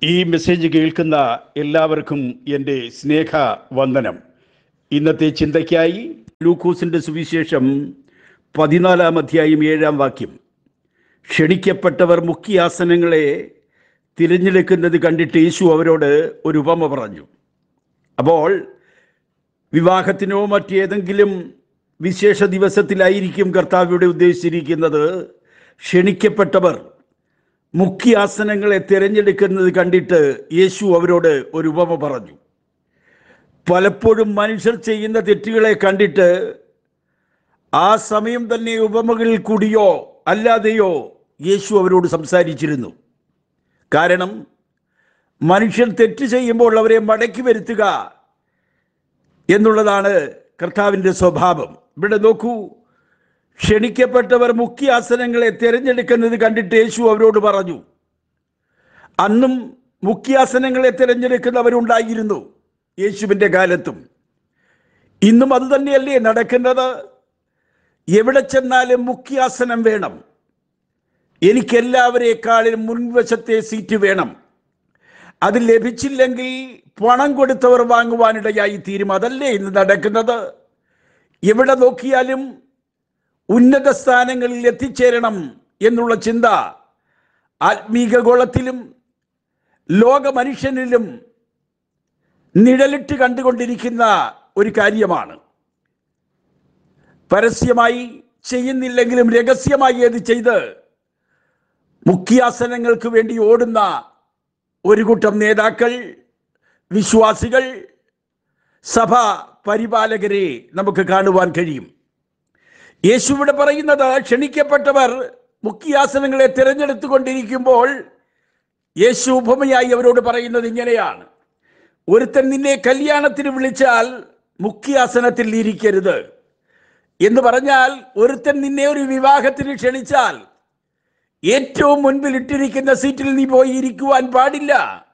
ഈ മെസ്സേജ് കേൾക്കുന്ന എല്ലാവർക്കും എൻ്റെ സ്നേഹ വന്ദനം ഇന്നത്തെ ചിന്തയ്ക്കായി ലൂക്കോസിൻ്റെ സുവിശേഷം പതിനാലാം അധ്യായം ഏഴാം വാക്യം ക്ഷണിക്കപ്പെട്ടവർ മുഖ്യാസനങ്ങളെ തിരഞ്ഞെടുക്കുന്നത് കണ്ടിട്ട് യേശു അവരോട് ഒരു ഉപമ പറഞ്ഞു അപ്പോൾ വിവാഹത്തിനോ മറ്റേതെങ്കിലും വിശേഷ ദിവസത്തിലായിരിക്കും കർത്താവ് ഇവിടെ ഉദ്ദേശിച്ചിരിക്കുന്നത് ക്ഷണിക്കപ്പെട്ടവർ മുഖ്യാസനങ്ങളെ തിരഞ്ഞെടുക്കുന്നത് കണ്ടിട്ട് യേശു അവരോട് ഒരു ഉപമ പറഞ്ഞു പലപ്പോഴും മനുഷ്യർ ചെയ്യുന്ന തെറ്റുകളെ കണ്ടിട്ട് ആ സമയം തന്നെ ഉപമകളിൽ കൂടിയോ അല്ലാതെയോ യേശു അവരോട് സംസാരിച്ചിരുന്നു കാരണം മനുഷ്യർ തെറ്റ് ചെയ്യുമ്പോൾ അവരെ മടക്കി വരുത്തുക എന്നുള്ളതാണ് കർത്താവിൻ്റെ സ്വഭാവം ഇവിടെ നോക്കൂ ക്ഷണിക്കപ്പെട്ടവർ മുഖ്യാസനങ്ങളെ തിരഞ്ഞെടുക്കുന്നത് കണ്ടിട്ട് യേശു അവരോട് പറഞ്ഞു അന്നും മുഖ്യാസനങ്ങളെ തിരഞ്ഞെടുക്കുന്നവരുണ്ടായിരുന്നു യേശുവിൻ്റെ കാലത്തും ഇന്നും അത് തന്നെയല്ലേ നടക്കുന്നത് എവിടെ ചെന്നാലും മുഖ്യാസനം വേണം എനിക്കെല്ലാവരെക്കാളും മുൻവശത്തെ സീറ്റ് വേണം അത് ലഭിച്ചില്ലെങ്കിൽ പണം കൊടുത്തവർ വാങ്ങുവാനിടയായി തീരും അതല്ലേ ഇന്ന് നടക്കുന്നത് എവിടെ നോക്കിയാലും ഉന്നത സ്ഥാനങ്ങളിൽ എത്തിച്ചേരണം എന്നുള്ള ചിന്ത ആത്മീക ഗോളത്തിലും ലോക മനുഷ്യനിലും നിഴലിട്ട് കണ്ടുകൊണ്ടിരിക്കുന്ന ഒരു കാര്യമാണ് പരസ്യമായി ചെയ്യുന്നില്ലെങ്കിലും രഹസ്യമായി അത് ചെയ്ത് മുഖ്യാസനങ്ങൾക്ക് വേണ്ടി ഓടുന്ന ഒരു കൂട്ടം നേതാക്കൾ വിശ്വാസികൾ സഭ പരിപാലകരെ നമുക്ക് കാണുവാൻ കഴിയും യേശു ഇവിടെ പറയുന്നത് ക്ഷണിക്കപ്പെട്ടവർ മുഖ്യാസനങ്ങളെ തിരഞ്ഞെടുത്തുകൊണ്ടിരിക്കുമ്പോൾ യേശു ഉപമയായി അവരോട് പറയുന്നത് ഇങ്ങനെയാണ് ഒരുത്തൻ നിന്നെ കല്യാണത്തിന് വിളിച്ചാൽ മുഖ്യാസനത്തിൽ ഇരിക്കരുത് എന്ന് പറഞ്ഞാൽ ഒരുത്തൻ നിന്നെ ഒരു വിവാഹത്തിന് ക്ഷണിച്ചാൽ ഏറ്റവും മുൻപിൽ ഇട്ടിരിക്കുന്ന സീറ്റിൽ നീ പോയി ഇരിക്കുവാൻ പാടില്ല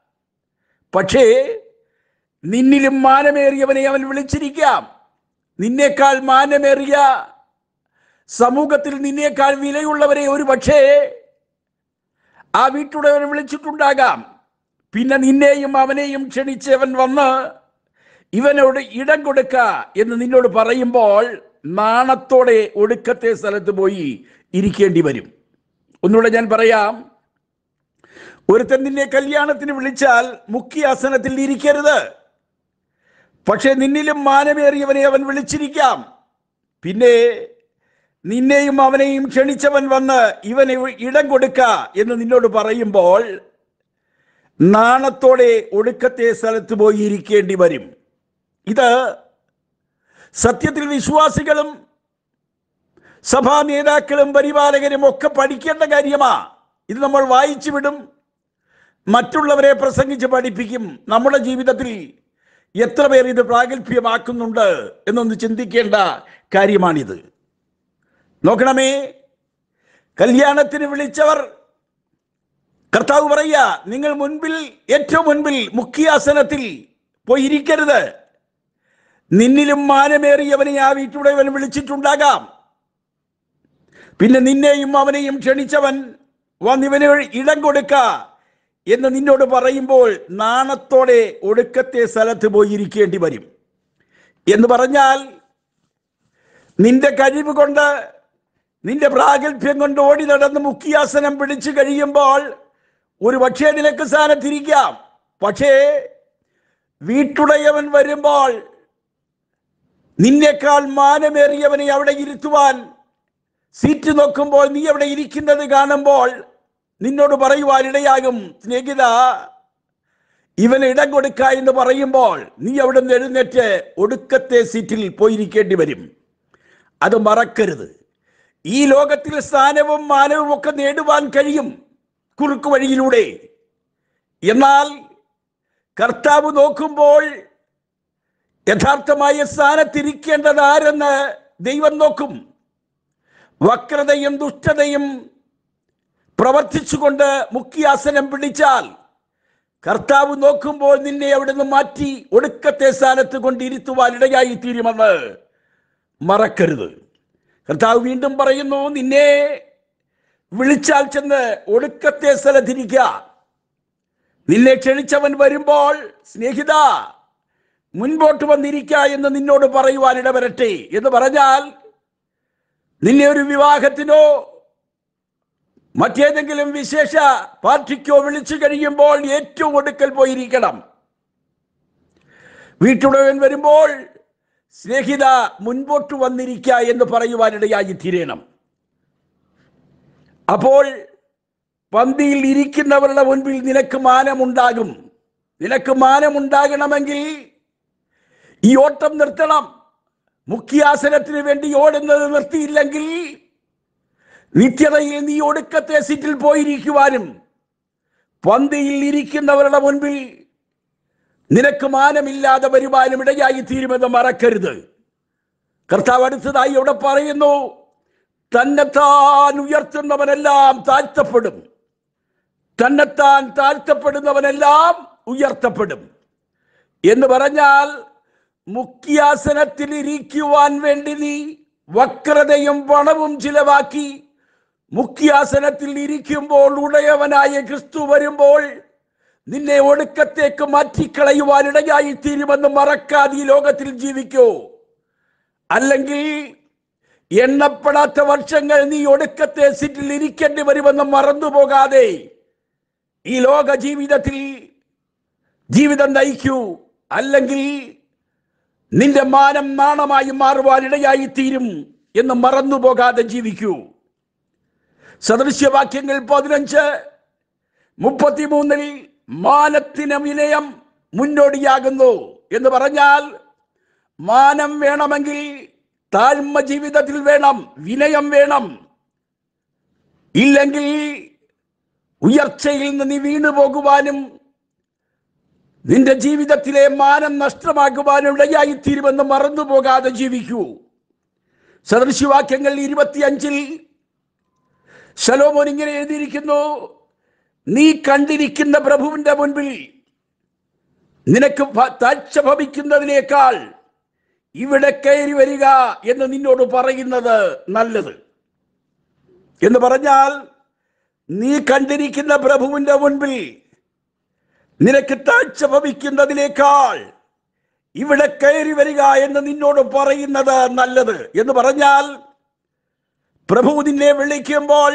പക്ഷേ നിന്നിലും മാനമേറിയവനെ അവൻ വിളിച്ചിരിക്കാം നിന്നേക്കാൾ മാനമേറിയ സമൂഹത്തിൽ നിന്നേക്കാൾ വിലയുള്ളവരെ ഒരു പക്ഷേ ആ വീട്ടുടവൻ വിളിച്ചിട്ടുണ്ടാകാം പിന്നെ നിന്നെയും അവനെയും ക്ഷണിച്ചവൻ വന്ന് ഇവനോട് ഇടം കൊടുക്ക എന്ന് നിന്നോട് പറയുമ്പോൾ നാണത്തോടെ ഒടുക്കത്തെ സ്ഥലത്ത് പോയി ഇരിക്കേണ്ടി വരും ഒന്നുകൂടെ ഞാൻ പറയാം ഒരുത്തൻ നിന്നെ കല്യാണത്തിന് വിളിച്ചാൽ മുഖ്യാസനത്തിൽ ഇരിക്കരുത് പക്ഷെ നിന്നിലും മാനമേറിയവനെ അവൻ വിളിച്ചിരിക്കാം പിന്നെ നിന്നെയും അവനെയും ക്ഷണിച്ചവൻ വന്ന് ഇവന് ഇടം കൊടുക്ക എന്ന് നിന്നോട് പറയുമ്പോൾ നാണത്തോടെ ഒടുക്കത്തെ സ്ഥലത്ത് പോയി ഇരിക്കേണ്ടി വരും ഇത് സത്യത്തിൽ വിശ്വാസികളും സഭാ നേതാക്കളും പരിപാലകരും ഒക്കെ പഠിക്കേണ്ട കാര്യമാ ഇത് നമ്മൾ വായിച്ചു വിടും മറ്റുള്ളവരെ പ്രസംഗിച്ച് പഠിപ്പിക്കും നമ്മുടെ ജീവിതത്തിൽ എത്ര പേർ ഇത് പ്രാഗൽഭ്യമാക്കുന്നുണ്ട് എന്നൊന്ന് ചിന്തിക്കേണ്ട കാര്യമാണിത് നോക്കണമേ കല്യാണത്തിന് വിളിച്ചവർ കർത്താവ് പറയുക നിങ്ങൾ മുൻപിൽ ഏറ്റവും മുൻപിൽ മുഖ്യാസനത്തിൽ പോയി ഇരിക്കരുത് നിന്നിലും മാനമേറിയവനെ ആ വീട്ടുടവൻ വിളിച്ചിട്ടുണ്ടാകാം പിന്നെ നിന്നെയും അവനെയും ക്ഷണിച്ചവൻ വന്നിവന് ഇടം കൊടുക്ക എന്ന് നിന്നോട് പറയുമ്പോൾ നാണത്തോടെ ഒടുക്കത്തെ സ്ഥലത്ത് പോയി ഇരിക്കേണ്ടി വരും എന്ന് പറഞ്ഞാൽ നിന്റെ കഴിവ് കൊണ്ട് നിന്റെ പ്രാഗൽഭ്യം കൊണ്ട് ഓടി നടന്ന് മുഖ്യാസനം പിടിച്ചു കഴിയുമ്പോൾ ഒരു പക്ഷേ നിനക്ക് സ്ഥാനത്തിരിക്കാം പക്ഷേ വീട്ടുടയവൻ വരുമ്പോൾ നിന്നേക്കാൾ മാനമേറിയവനെ അവിടെ ഇരുത്തുവാൻ സീറ്റ് നോക്കുമ്പോൾ നീ അവിടെ ഇരിക്കുന്നത് കാണുമ്പോൾ നിന്നോട് പറയുവാൻ ഇടയാകും സ്നേഹിത ഇവന് ഇടം കൊടുക്ക എന്ന് പറയുമ്പോൾ നീ അവിടെ നിന്ന് എഴുന്നേറ്റ് ഒടുക്കത്തെ സീറ്റിൽ പോയിരിക്കേണ്ടി വരും അത് മറക്കരുത് ഈ ലോകത്തിൽ സ്ഥാനവും മാനവും ഒക്കെ നേടുവാൻ കഴിയും കുറുക്കു വഴിയിലൂടെ എന്നാൽ കർത്താവ് നോക്കുമ്പോൾ യഥാർത്ഥമായ സ്ഥാനത്തിരിക്കേണ്ടത് ആരെന്ന് ദൈവം നോക്കും വക്രതയും ദുഷ്ടതയും പ്രവർത്തിച്ചുകൊണ്ട് മുഖ്യാസനം പിടിച്ചാൽ കർത്താവ് നോക്കുമ്പോൾ നിന്നെ അവിടുന്ന് മാറ്റി ഒടുക്കത്തെ സ്ഥാനത്ത് കൊണ്ടിരുത്തുവാൻ ഇടയായി തീരുമെന്ന് മറക്കരുത് കർത്താവ് വീണ്ടും പറയുന്നു നിന്നെ വിളിച്ചാൽ ചെന്ന് ഒടുക്കത്തെ സ്ഥലത്തിരിക്കുക നിന്നെ ക്ഷണിച്ചവൻ വരുമ്പോൾ സ്നേഹിത മുൻപോട്ട് വന്നിരിക്ക എന്ന് നിന്നോട് പറയുവാൻ ഇടവരട്ടെ എന്ന് പറഞ്ഞാൽ നിന്നെ ഒരു വിവാഹത്തിനോ മറ്റേതെങ്കിലും വിശേഷ പാർട്ടിക്കോ വിളിച്ചു കഴിയുമ്പോൾ ഏറ്റവും ഒടുക്കൽ പോയിരിക്കണം വീട്ടുടവൻ വരുമ്പോൾ സ്നേഹിത മുൻപോട്ട് വന്നിരിക്ക എന്ന് പറയുവാനിടയായി തീരണം അപ്പോൾ പന്തിയിൽ ഇരിക്കുന്നവരുടെ മുൻപിൽ നിനക്ക് മാനമുണ്ടാകും നിനക്ക് മാനമുണ്ടാകണമെങ്കിൽ ഈ ഓട്ടം നിർത്തണം മുഖ്യാസനത്തിന് വേണ്ടി ഓടുന്നത് നിർത്തിയില്ലെങ്കിൽ നിത്യതയിൽ നീ ഒടുക്കത്തെ സീറ്റിൽ പോയിരിക്കുവാനും പന്തിയിൽ ഇരിക്കുന്നവരുടെ മുൻപിൽ നിനക്ക് മാനമില്ലാതെ വരുവാനും ഇടയായി തീരുമെന്ന് മറക്കരുത് കർത്താവ് അടുത്തതായി ഇവിടെ പറയുന്നു തന്നെത്താൻ ഉയർത്തുന്നവനെല്ലാം താഴ്ത്തപ്പെടും തന്നെത്താൻ താഴ്ത്തപ്പെടുന്നവനെല്ലാം ഉയർത്തപ്പെടും എന്ന് പറഞ്ഞാൽ മുഖ്യാസനത്തിൽ ഇരിക്കുവാൻ വേണ്ടി നീ വക്രതയും പണവും ചിലവാക്കി മുഖ്യാസനത്തിൽ ഇരിക്കുമ്പോൾ ഉടയവനായ ക്രിസ്തു വരുമ്പോൾ നിന്നെ ഒടുക്കത്തേക്ക് മാറ്റിക്കളയുവാൻ ഇടയായി തീരുമെന്ന് മറക്കാതെ ഈ ലോകത്തിൽ ജീവിക്കൂ അല്ലെങ്കിൽ എണ്ണപ്പെടാത്ത വർഷങ്ങൾ നീ ഒടുക്കത്തെ സീറ്റിൽ ഇരിക്കേണ്ടി വരുമെന്ന് മറന്നുപോകാതെ ഈ ലോക ജീവിതത്തിൽ ജീവിതം നയിക്കൂ അല്ലെങ്കിൽ നിന്റെ മാനം നാണമായി മാറുവാൻ ഇടയായി തീരും എന്ന് മറന്നുപോകാതെ ജീവിക്കൂ സദൃശ്യവാക്യങ്ങൾ പതിനഞ്ച് മുപ്പത്തിമൂന്നിൽ മാനത്തിന് വിനയം മുന്നോടിയാകുന്നു എന്ന് പറഞ്ഞാൽ മാനം വേണമെങ്കിൽ താഴ്മ ജീവിതത്തിൽ വേണം വിനയം വേണം ഇല്ലെങ്കിൽ ഉയർച്ചയിൽ നിന്ന് നീ വീണു പോകുവാനും നിന്റെ ജീവിതത്തിലെ മാനം നഷ്ടമാക്കുവാനും ഇടയായി തീരുമെന്ന് മറന്നു പോകാതെ ജീവിക്കൂ സദൃശ്യവാക്യങ്ങൾ ഇരുപത്തിയഞ്ചിൽ ശലോമോൻ ഇങ്ങനെ എഴുതിയിരിക്കുന്നു നീ കണ്ടിരിക്കുന്ന പ്രഭുവിന്റെ മുൻപിൽ നിനക്ക് ഭ- താഴ്ച ഭവിക്കുന്നതിനേക്കാൾ ഇവിടെ കയറി വരിക എന്ന് നിന്നോട് പറയുന്നത് നല്ലത് എന്ന് പറഞ്ഞാൽ നീ കണ്ടിരിക്കുന്ന പ്രഭുവിന്റെ മുൻപിൽ നിനക്ക് താഴ്ച ഭവിക്കുന്നതിനേക്കാൾ ഇവിടെ കയറി വരിക എന്ന് നിന്നോട് പറയുന്നത് നല്ലത് എന്ന് പറഞ്ഞാൽ പ്രഭു നിന്നെ വിളിക്കുമ്പോൾ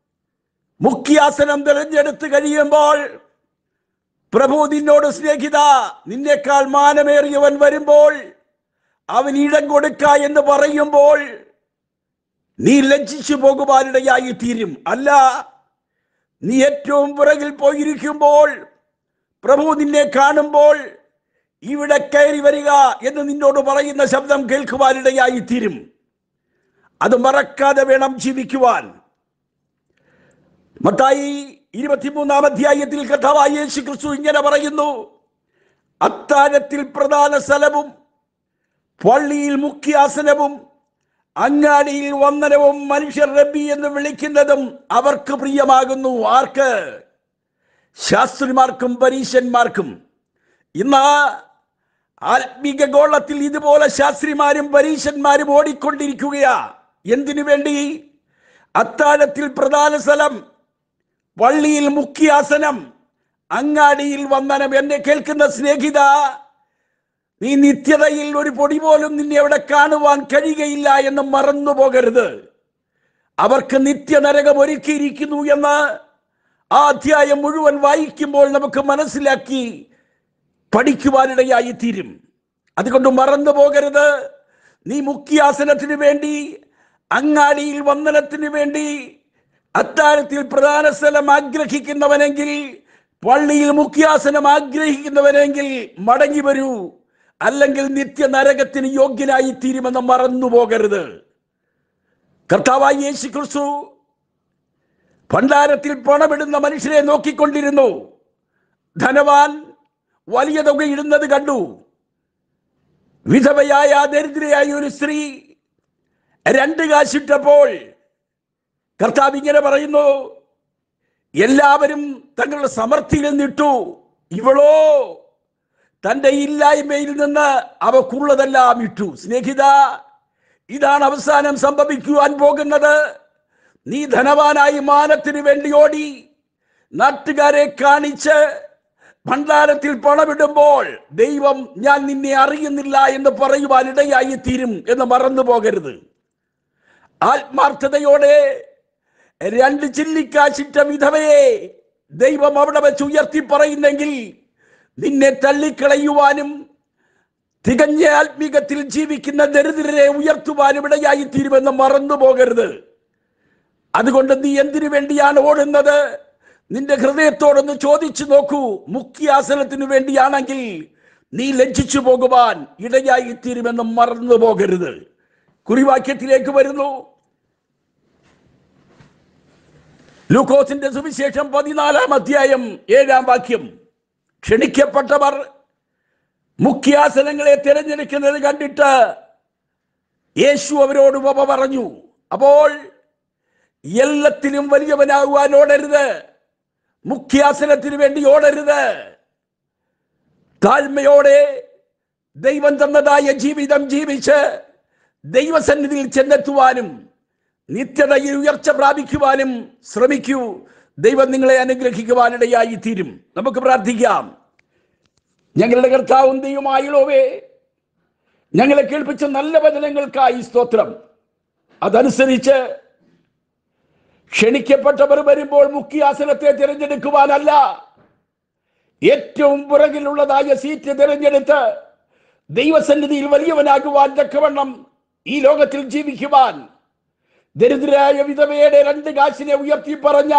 മുഖ്യാസനം തിരഞ്ഞെടുത്ത് കഴിയുമ്പോൾ പ്രഭു നിന്നോട് സ്നേഹിത നിന്നേക്കാൾ മാനമേറിയവൻ വരുമ്പോൾ അവൻ ഇടം കൊടുക്ക എന്ന് പറയുമ്പോൾ നീ ലജ്ജിച്ചു പോകുവാനിടയായി തീരും അല്ല നീ ഏറ്റവും പുറകിൽ പോയിരിക്കുമ്പോൾ പ്രഭു നിന്നെ കാണുമ്പോൾ ഇവിടെ കയറി വരിക എന്ന് നിന്നോട് പറയുന്ന ശബ്ദം കേൾക്കുവാനിടയായി തീരും അത് മറക്കാതെ വേണം ജീവിക്കുവാൻ മത്തായി ഇരുപത്തിമൂന്നാം അധ്യായത്തിൽ കഥാവായ യേശു ക്രിസ്തു ഇങ്ങനെ പറയുന്നു അത്താഴത്തിൽ പ്രധാന സ്ഥലവും പള്ളിയിൽ മുഖ്യാസനവും അങ്ങാടിയിൽ വന്ദനവും മനുഷ്യർ റബ്ബി എന്ന് വിളിക്കുന്നതും അവർക്ക് പ്രിയമാകുന്നു ആർക്ക് ശാസ്ത്രിമാർക്കും പരീശന്മാർക്കും ഇന്ന് ആത്മീക ഗോളത്തിൽ ഇതുപോലെ ശാസ്ത്രിമാരും പരീശന്മാരും ഓടിക്കൊണ്ടിരിക്കുകയാ എന്തിനു വേണ്ടി അത്താഴത്തിൽ പ്രധാന സ്ഥലം പള്ളിയിൽ മുഖ്യാസനം അങ്ങാടിയിൽ വന്ദനം എന്നെ കേൾക്കുന്ന സ്നേഹിത നീ നിത്യതയിൽ ഒരു പൊടി പോലും നിന്നെ അവിടെ കാണുവാൻ കഴിയുകയില്ല എന്ന് മറന്നു പോകരുത് അവർക്ക് നിത്യനരകം ഒരുക്കിയിരിക്കുന്നു എന്ന് ആ അധ്യായം മുഴുവൻ വായിക്കുമ്പോൾ നമുക്ക് മനസ്സിലാക്കി പഠിക്കുവാനിടയായി തീരും അതുകൊണ്ട് മറന്നു പോകരുത് നീ മുഖ്യാസനത്തിന് വേണ്ടി അങ്ങാടിയിൽ വന്ദനത്തിന് വേണ്ടി അത്താഴത്തിൽ പ്രധാന സ്ഥലം ആഗ്രഹിക്കുന്നവനെങ്കിൽ പള്ളിയിൽ മുഖ്യാസനം ആഗ്രഹിക്കുന്നവനെങ്കിൽ മടങ്ങി വരൂ അല്ലെങ്കിൽ നിത്യ നരകത്തിന് യോഗ്യനായി തീരുമെന്ന് മറന്നു പോകരുത് കർത്താവായ യേശു ക്രിസ്തു ഭണ്ഡാരത്തിൽ പണമിടുന്ന മനുഷ്യരെ നോക്കിക്കൊണ്ടിരുന്നു ധനവാൻ വലിയ തുക ഇടുന്നത് കണ്ടു വിധവയായ ദരിദ്രയായ ഒരു സ്ത്രീ രണ്ട് കാശിട്ടപ്പോൾ കർത്താവ് ഇങ്ങനെ പറയുന്നു എല്ലാവരും തങ്ങളുടെ സമൃദ്ധിയിൽ നിന്നിട്ടു ഇവളോ തന്റെ ഇല്ലായ്മയിൽ നിന്ന് അവക്കുള്ളതെല്ലാം ഇട്ടു സ്നേഹിത ഇതാണ് അവസാനം സംഭവിക്കുവാൻ പോകുന്നത് നീ ധനവാനായി മാനത്തിന് വേണ്ടി ഓടി നാട്ടുകാരെ കാണിച്ച് ഭണ്ഡാരത്തിൽ പണമിടുമ്പോൾ ദൈവം ഞാൻ നിന്നെ അറിയുന്നില്ല എന്ന് പറയുവാൻ ഇടയായി തീരും എന്ന് മറന്നു പോകരുത് ആത്മാർത്ഥതയോടെ രണ്ട് ചില്ലിക്കാശിട്ട വിധവയെ ദൈവം അവിടെ വെച്ച് ഉയർത്തി പറയുന്നെങ്കിൽ നിന്നെ തള്ളിക്കളയുവാനും തികഞ്ഞ ആത്മീകത്തിൽ ജീവിക്കുന്ന ദരിദ്രരെ ഉയർത്തുവാനും ഇടയായി തീരുമെന്ന് മറന്നു പോകരുത് അതുകൊണ്ട് നീ എന്തിനു വേണ്ടിയാണ് ഓടുന്നത് നിന്റെ ഹൃദയത്തോടൊന്ന് ചോദിച്ചു നോക്കൂ മുഖ്യാസനത്തിനു വേണ്ടിയാണെങ്കിൽ നീ ലജ്ജിച്ചു പോകുവാൻ ഇടയായി തീരുമെന്ന് മറന്നു പോകരുത് കുറിവാക്യത്തിലേക്ക് വരുന്നു ലൂക്കോസിന്റെ സുവിശേഷം പതിനാലാം അധ്യായം ഏഴാം വാക്യം ക്ഷണിക്കപ്പെട്ടവർ മുഖ്യാസനങ്ങളെ തിരഞ്ഞെടുക്കുന്നത് കണ്ടിട്ട് യേശു അവരോട് ഉപമ പറഞ്ഞു അപ്പോൾ എല്ലാത്തിലും വലിയവനാകുവാൻ ഓടരുത് മുഖ്യാസനത്തിന് വേണ്ടി ഓടരുത് താഴ്മയോടെ ദൈവം തന്നതായ ജീവിതം ജീവിച്ച് ദൈവസന്നിധിയിൽ ചെന്നെത്തുവാനും നിത്യതയിൽ ഉയർച്ച പ്രാപിക്കുവാനും ശ്രമിക്കൂ ദൈവം നിങ്ങളെ അനുഗ്രഹിക്കുവാനിടയായി തീരും നമുക്ക് പ്രാർത്ഥിക്കാം ഞങ്ങളുടെ കർത്താവും ദൈവമായുള്ളവേ ഞങ്ങളെ കേൾപ്പിച്ച നല്ല വചനങ്ങൾക്കായി സ്തോത്രം അതനുസരിച്ച് ക്ഷണിക്കപ്പെട്ടവർ വരുമ്പോൾ മുഖ്യാസനത്തെ തിരഞ്ഞെടുക്കുവാനല്ല ഏറ്റവും പുറകിലുള്ളതായ സീറ്റ് തിരഞ്ഞെടുത്ത് ദൈവസന്നിധിയിൽ വലിയവനാകുവാൻ തക്കവണ്ണം ഈ ലോകത്തിൽ ജീവിക്കുവാൻ ദരിദ്രരായ വിധവയുടെ രണ്ട് കാശിനെ ഉയർത്തി പറഞ്ഞ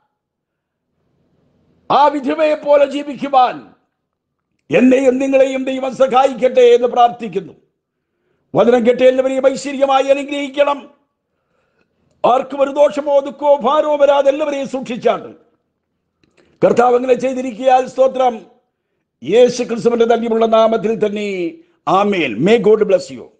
ആ വിധവയെ പോലെ ജീവിക്കുവാൻ എന്നെയും നിങ്ങളെയും ദൈവം സഹായിക്കട്ടെ എന്ന് പ്രാർത്ഥിക്കുന്നു വചനം കേട്ട് എല്ലാവരെയും ഐശ്വര്യമായി അനുഗ്രഹിക്കണം ആർക്കും ഒരു ദോഷമോ ദുഃഖമോ ഭാരമോ വരാതെ എല്ലാവരെയും സൂക്ഷിച്ചാണ് കർത്താവ് അങ്ങനെ ചെയ്തിരിക്കിയാൽ സ്തോത്രം യേശു ക്രിസ്തുവിന്റെ തന്നെയുള്ള നാമത്തിൽ തന്നെ ആമേൽ മേ ഗോഡ് ബ്ലസ് യു